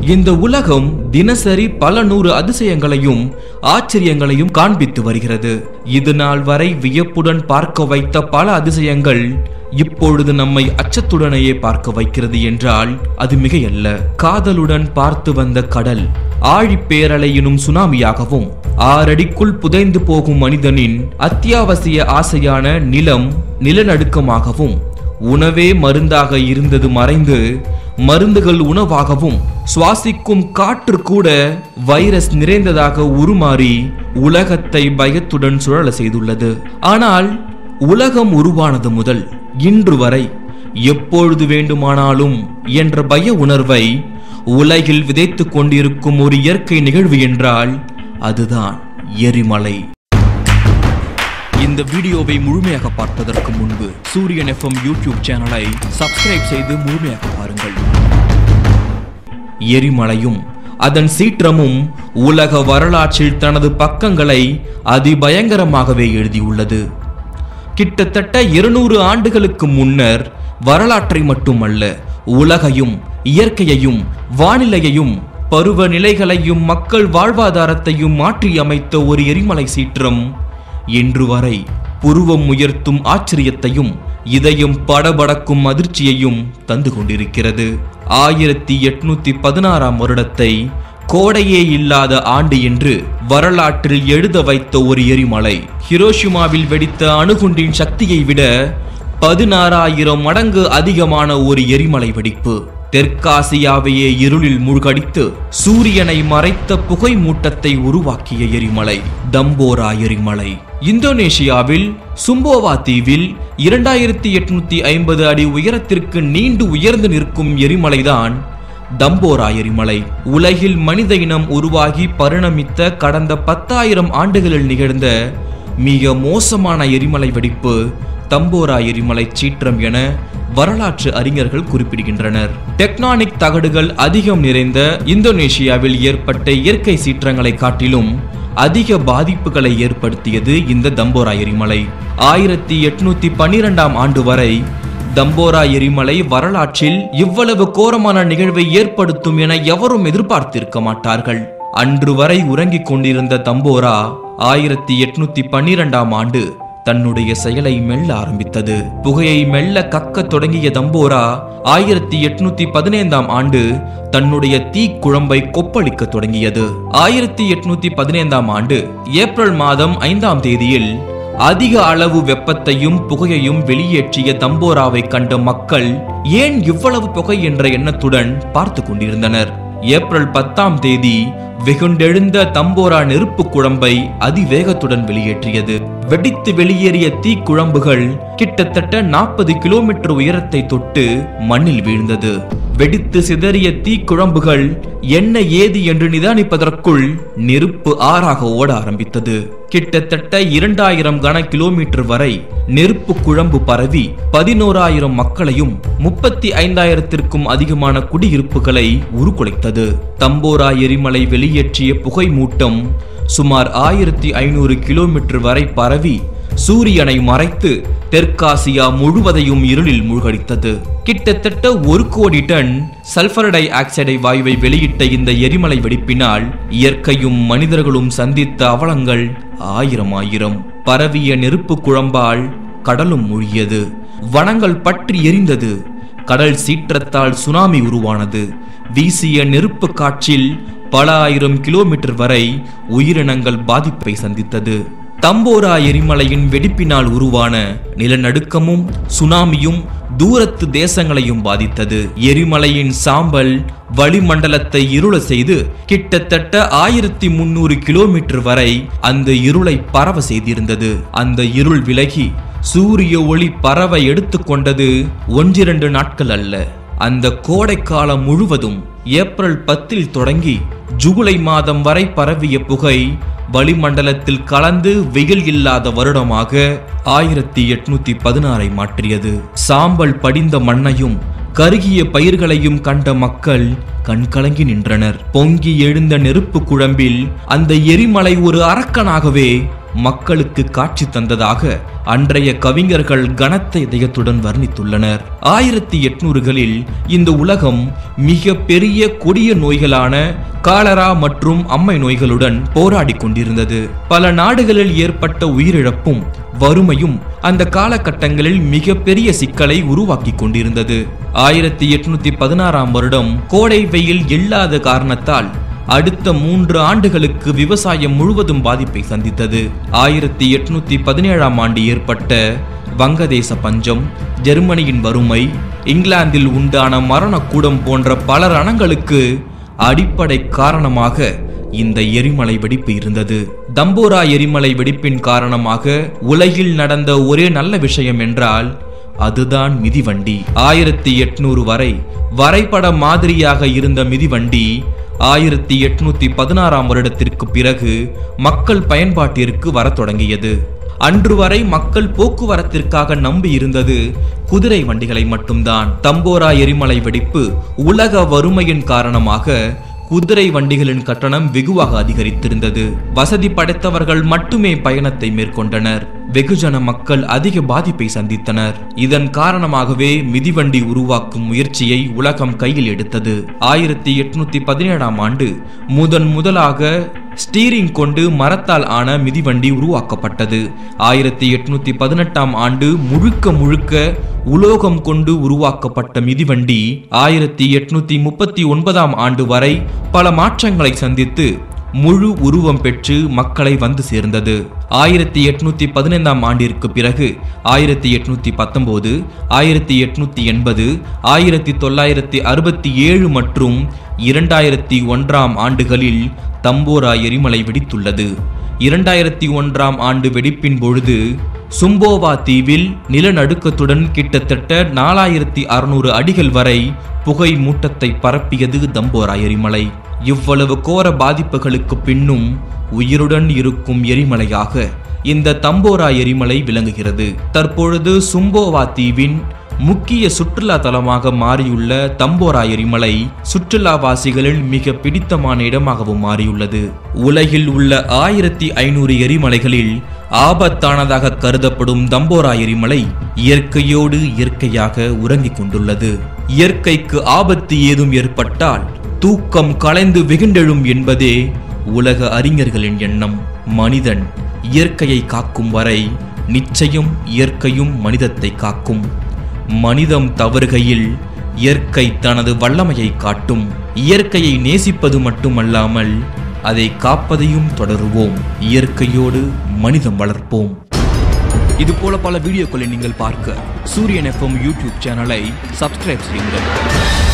இந்த உலகம் தினசரி பல நூறு அதிசயங்களையும் ஆச்சரியங்களையும் காண்பித்து வருகிறது இது நாள் வரை வியப்புடன் பார்க்க வைத்த பல அதிசயங்கள் இப்பொழுது நம்மை அச்சத்துடனேயே பார்க்க வைக்கிறது என்றால் அது மிகையல்ல காதலுடன் பார்த்து வந்த கடல் ஆழிப்பேரலை எனும் சுனாமியாகவும் ஆறடிக்குள் புதைந்து போகும் மனிதனின் அத்தியாவசிய ஆசையான நிலம் நிலநடுக்கமாகவும் உணவே மருந்தாக இருந்தது மறைந்து மருந்துகள் உணவாகவும் சுவாசிக்கும் காற்று கூட வைரஸ் நிறைந்ததாக உருமாறி உலகத்தை பயத்துடன் சுழல செய்துள்ளது ஆனால் உலகம் உருவானது முதல் இன்று வரை எப்பொழுது வேண்டுமானாலும் என்ற பய உணர்வை உலகில் விதைத்துக் கொண்டிருக்கும் ஒரு இயற்கை நிகழ்வு என்றால் அதுதான் எரிமலை இந்த வீடியோவை முழுமையாக பார்ப்பதற்கு முன்பு சூரியன் எஃப்எம் யூடியூப் சேனலை சப்ஸ்கிரைப் செய்து முழுமையாக பாருங்கள் எரிமலையும் அதன் சீற்றமும் உலக வரலாற்றில் தனது பக்கங்களை அதிபயங்கரமாகவே எழுதியுள்ளது கிட்டத்தட்ட இருநூறு ஆண்டுகளுக்கு முன்னர் வரலாற்றை மட்டுமல்ல உலகையும் இயற்கையையும் வானிலையையும் பருவநிலைகளையும் மக்கள் வாழ்வாதாரத்தையும் மாற்றி அமைத்த ஒரு எரிமலை சீற்றம் இன்று வரை புருவம் உயர்த்தும் ஆச்சரியத்தையும் இதயம் படபடக்கும் அதிர்ச்சியையும் தந்து கொண்டிருக்கிறது ஆயிரத்தி எட்நூத்தி பதினாறாம் வருடத்தை கோடையே இல்லாத ஆண்டு என்று வரலாற்றில் எழுத வைத்த ஒரு எரிமலை ஹிரோஷிமாவில் வெடித்த அணுகுண்டின் சக்தியை விட பதினாறாயிரம் மடங்கு அதிகமான ஒரு எரிமலை வெடிப்பு தெற்காசியாவையே இருளில் மூழ்கடித்து சூரியனை மறைத்த புகை மூட்டத்தை உருவாக்கிய எரிமலை தம்போரா எரிமலை இந்தோனேஷியாவில் சும்போவா தீவில் இரண்டாயிரத்தி எட்நூத்தி ஐம்பது அடி உயரத்திற்கு நீண்டு உயர்ந்து நிற்கும் எரிமலைதான் தம்போரா எரிமலை உலகில் மனித இனம் உருவாகி பரிணமித்த கடந்த பத்தாயிரம் ஆண்டுகளில் நிகழ்ந்த மிக மோசமான எரிமலை வெடிப்பு தம்போரா எரிமலை சீற்றம் என வரலாற்று அறிஞர்கள் குறிப்பிடுகின்றனர் டெக்டானிக் தகடுகள் அதிகம் நிறைந்த இந்தோனேஷியாவில் ஏற்பட்ட இயற்கை சீற்றங்களை காட்டிலும் அதிக பாதிப்புகளை ஏற்படுத்தியது இந்த தம்போரா எரிமலை ஆயிரத்தி எட்நூத்தி பன்னிரெண்டாம் ஆண்டு வரை தம்போரா எரிமலை வரலாற்றில் இவ்வளவு கோரமான நிகழ்வை ஏற்படுத்தும் என எவரும் எதிர்பார்த்திருக்க மாட்டார்கள் அன்று வரை உறங்கிக் கொண்டிருந்த தம்போரா ஆயிரத்தி எட்நூத்தி பன்னிரெண்டாம் ஆண்டு தன்னுடைய செயலை மெல்ல ஆரம்பித்தது புகையை மெல்ல கக்க தொடங்கிய தம்போரா ஆயிரத்தி எட்நூத்தி பதினைந்தாம் ஆண்டு தன்னுடைய தீக்குழம்பை கொப்பளிக்க தொடங்கியது ஆயிரத்தி எட்நூத்தி பதினைந்தாம் ஆண்டு ஏப்ரல் மாதம் ஐந்தாம் தேதியில் அதிக அளவு வெப்பத்தையும் புகையையும் வெளியேற்றிய தம்போராவை கண்ட மக்கள் ஏன் இவ்வளவு புகை என்ற எண்ணத்துடன் பார்த்து கொண்டிருந்தனர் ஏப்ரல் பத்தாம் தேதி வெகுண்டெழுந்த தம்போரா நெருப்பு குழம்பை அதிவேகத்துடன் வெளியேற்றியது வெடித்து வெளியேறிய தீக்குழம்புகள் கிட்டத்தட்ட நாற்பது கிலோமீட்டர் உயரத்தை தொட்டு மண்ணில் வீழ்ந்தது வெடித்து சிதறிய தீக்குழம்புகள் என்ன ஏது என்று நிதானிப்பதற்குள் நெருப்பு ஆறாக ஓட ஆரம்பித்தது கிட்டத்தட்ட இரண்டாயிரம் கன கிலோமீட்டர் வரை நெருப்பு குழம்பு பரவி பதினோராயிரம் மக்களையும் முப்பத்தி ஐந்தாயிரத்திற்கும் அதிகமான குடியிருப்புகளை உருக்குலைத்தது தம்போரா எரிமலை வெளியேற்றிய புகை மூட்டம் சுமார் ஆயிரத்தி ஐநூறு கிலோமீட்டர் வரை பரவி சூரியனை மறைத்து தெற்காசியா முழுவதையும் இருளில் மூழ்கடித்தது கிட்டத்தட்ட ஒரு கோடி டன் சல்பர் டை ஆக்சைடை வாயுவை வெளியிட்ட இந்த எரிமலை வெடிப்பினால் இயற்கையும் மனிதர்களும் சந்தித்த அவலங்கள் ஆயிரம் ஆயிரம் பரவிய நெருப்பு குழம்பால் கடலும் மூழ்கியது வனங்கள் பற்றி எரிந்தது கடல் சீற்றத்தால் சுனாமி உருவானது வீசிய நெருப்பு காற்றில் பல ஆயிரம் கிலோமீட்டர் வரை உயிரினங்கள் பாதிப்பை சந்தித்தது தம்போரா எரிமலையின் வெடிப்பினால் உருவான நிலநடுக்கமும் சுனாமியும் தூரத்து தேசங்களையும் பாதித்தது எரிமலையின் சாம்பல் வளிமண்டலத்தை இருள செய்து கிட்டத்தட்ட ஆயிரத்தி முன்னூறு கிலோமீட்டர் வரை அந்த இருளை பரவ செய்திருந்தது அந்த இருள் விலகி சூரிய ஒளி பரவ எடுத்துக்கொண்டது ஒன்றிரண்டு நாட்கள் அல்ல அந்த கோடைக்காலம் முழுவதும் ஏப்ரல் பத்தில் தொடங்கி ஜூலை மாதம் வரை பரவிய புகை வளிமண்டலத்தில் கலந்து வெயில் இல்லாத வருடமாக ஆயிரத்தி எட்நூத்தி பதினாறை மாற்றியது சாம்பல் படிந்த மண்ணையும் கருகிய பயிர்களையும் கண்ட மக்கள் கண்கலங்கி நின்றனர் பொங்கி எழுந்த நெருப்பு குழம்பில் அந்த எரிமலை ஒரு அரக்கனாகவே மக்களுக்கு காட்சி தந்ததாக அன்றைய கவிஞர்கள் கனத்த இதயத்துடன் வர்ணித்துள்ளனர் ஆயிரத்தி எட்நூறுகளில் இந்த உலகம் மிக பெரிய கொடிய நோய்களான காலரா மற்றும் அம்மை நோய்களுடன் போராடி கொண்டிருந்தது பல நாடுகளில் ஏற்பட்ட உயிரிழப்பும் வறுமையும் அந்த காலகட்டங்களில் மிக பெரிய சிக்கலை உருவாக்கி கொண்டிருந்தது ஆயிரத்தி எட்நூத்தி பதினாறாம் வருடம் கோடை வெயில் இல்லாத காரணத்தால் அடுத்த மூன்று ஆண்டுகளுக்கு விவசாயம் முழுவதும் பாதிப்பை சந்தித்தது ஆயிரத்தி எட்நூத்தி பதினேழாம் ஆண்டு ஏற்பட்ட வங்கதேச பஞ்சம் ஜெர்மனியின் வறுமை இங்கிலாந்தில் உண்டான மரணக்கூடம் போன்ற பல ரணங்களுக்கு அடிப்படை காரணமாக இந்த எரிமலை வெடிப்பு இருந்தது தம்போரா எரிமலை வெடிப்பின் காரணமாக உலகில் நடந்த ஒரே நல்ல விஷயம் என்றால் அதுதான் மிதிவண்டி ஆயிரத்தி எட்நூறு வரை வரைபட மாதிரியாக இருந்த மிதிவண்டி ஆயிரத்தி எட்நூத்தி பதினாறாம் வருடத்திற்கு பிறகு மக்கள் பயன்பாட்டிற்கு வரத் தொடங்கியது அன்று வரை மக்கள் போக்குவரத்திற்காக நம்பி இருந்தது குதிரை வண்டிகளை மட்டும்தான் தம்போரா எரிமலை வெடிப்பு உலக வறுமையின் காரணமாக குதிரை வண்டிகளின் கட்டணம் வெகுவாக அதிகரித்திருந்தது வசதி படைத்தவர்கள் மட்டுமே பயணத்தை மேற்கொண்டனர் வெகுஜன மக்கள் அதிக பாதிப்பை சந்தித்தனர் இதன் காரணமாகவே மிதிவண்டி உருவாக்கும் முயற்சியை உலகம் கையில் எடுத்தது ஆயிரத்தி எட்நூத்தி பதினேழாம் ஆண்டு முதன் முதலாக ஸ்டீரிங் கொண்டு மரத்தால் ஆன மிதிவண்டி உருவாக்கப்பட்டது ஆயிரத்தி எட்நூத்தி பதினெட்டாம் ஆண்டு முழுக்க முழுக்க உலோகம் கொண்டு உருவாக்கப்பட்ட மிதிவண்டி ஆயிரத்தி எட்நூத்தி முப்பத்தி ஒன்பதாம் ஆண்டு வரை பல மாற்றங்களை சந்தித்து முழு உருவம் பெற்று மக்களை வந்து சேர்ந்தது ஆயிரத்தி எட்நூத்தி பதினைந்தாம் ஆண்டிற்கு பிறகு ஆயிரத்தி எட்நூத்தி பத்தொன்பது ஆயிரத்தி எட்நூத்தி எண்பது ஆயிரத்தி தொள்ளாயிரத்தி அறுபத்தி ஏழு மற்றும் இரண்டாயிரத்தி ஒன்றாம் ஆண்டுகளில் தம்போரா எரிமலை வெடித்துள்ளது இரண்டாயிரத்தி ஒன்றாம் ஆண்டு வெடிப்பின் பொழுது சும்போவா தீவில் நிலநடுக்கத்துடன் கிட்டத்தட்ட நாலாயிரத்தி அறுநூறு அடிகள் வரை புகை மூட்டத்தை பரப்பியது தம்போரா எரிமலை இவ்வளவு கோர பாதிப்புகளுக்கு பின்னும் உயிருடன் இருக்கும் எரிமலையாக இந்த தம்போரா எரிமலை விளங்குகிறது தற்பொழுது சும்போவா தீவின் முக்கிய சுற்றுலா தலமாக மாறியுள்ள தம்போரா எரிமலை சுற்றுலாவாசிகளில் மிக பிடித்தமான இடமாகவும் மாறியுள்ளது உலகில் உள்ள ஆயிரத்தி ஐநூறு எரிமலைகளில் ஆபத்தானதாக கருதப்படும் தம்போரா எரிமலை இயற்கையோடு இயற்கையாக உறங்கிக் கொண்டுள்ளது இயற்கைக்கு ஆபத்து ஏதும் ஏற்பட்டால் தூக்கம் கலைந்து வெகுண்டெழும் என்பதே உலக அறிஞர்களின் எண்ணம் மனிதன் இயற்கையை காக்கும் வரை நிச்சயம் இயற்கையும் மனிதத்தை காக்கும் மனிதம் தவறுகையில் இயற்கை தனது வல்லமையை காட்டும் இயற்கையை நேசிப்பது மட்டுமல்லாமல் அதை காப்பதையும் தொடருவோம் இயற்கையோடு மனிதம் வளர்ப்போம் இது போல பல வீடியோக்களை நீங்கள் பார்க்க சூரியன் எஃப்எம் யூடியூப் சேனலை சப்ஸ்கிரைப் செய்யுங்கள்